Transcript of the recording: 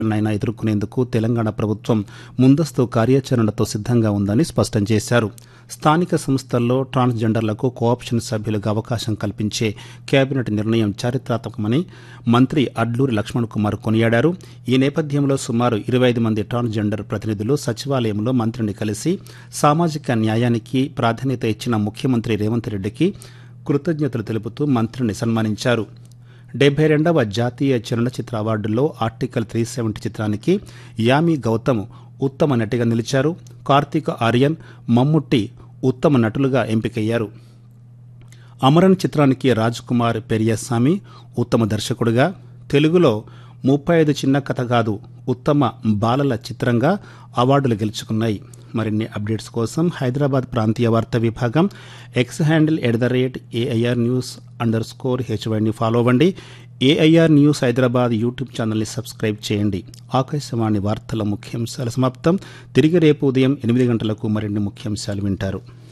నైనా ఎదుర్కొనేందుకు తెలంగాణ ప్రభుత్వం ముందస్తు కార్యాచరణతో సిద్ధంగా ఉందని స్పష్టం చేశారు స్థానిక సంస్థల్లో ట్రాన్స్జెండర్లకు కోఆప్షన్ సభ్యులుగా అవకాశం కల్పించే కేబినెట్ నిర్ణయం చారిత్రాత్మకమని మంత్రి అడ్లూరి లక్ష్మణ్ కుమార్ కొనియాడారు ఈ నేపథ్యంలో సుమారు ఇరవై ఐదు మంది ట్రాన్స్జెండర్ ప్రతినిధులు సచివాలయంలో మంత్రిని కలిసి సామాజిక న్యాయానికి ప్రాధాన్యత ఇచ్చిన ముఖ్యమంత్రి రేవంత్ రెడ్డికి కృతజ్ఞతలు తెలుపుతూ మంత్రిని సన్మానించారు డెబ్బై రెండవ జాతీయ చలనచిత్ర అవార్డుల్లో ఆర్టికల్ త్రీ సెవెంటీ చిత్రానికి యామి గౌతమ్ ఉత్తమ నటిగా నిలిచారు కార్తీక ఆర్యన్ మమ్ముట్టి ఉత్తమ నటులుగా ఎంపికయ్యారు అమరన్ చిత్రానికి రాజ్ కుమార్ పెరియస్వామి ఉత్తమ దర్శకుడిగా తెలుగులో ముప్పై ఐదు చిన్న కథ కాదు ఉత్తమ బాలల చిత్రంగా అవార్డులు గెలుచుకున్నాయి మరిన్ని అప్డేట్స్ కోసం హైదరాబాద్ ప్రాంతీయ వార్తా విభాగం X handle at the rate AIR news underscore హెచ్వైని ఫాలో అవ్వండి ఏఐఆర్ న్యూస్ హైదరాబాద్ యూట్యూబ్ ఛానల్ని సబ్స్క్రైబ్ చేయండి ఆకాశవాణి వార్తల ముఖ్యాంశాల సమాప్తం తిరిగి రేపు ఉదయం ఎనిమిది గంటలకు మరిన్ని ముఖ్యాంశాలు వింటారు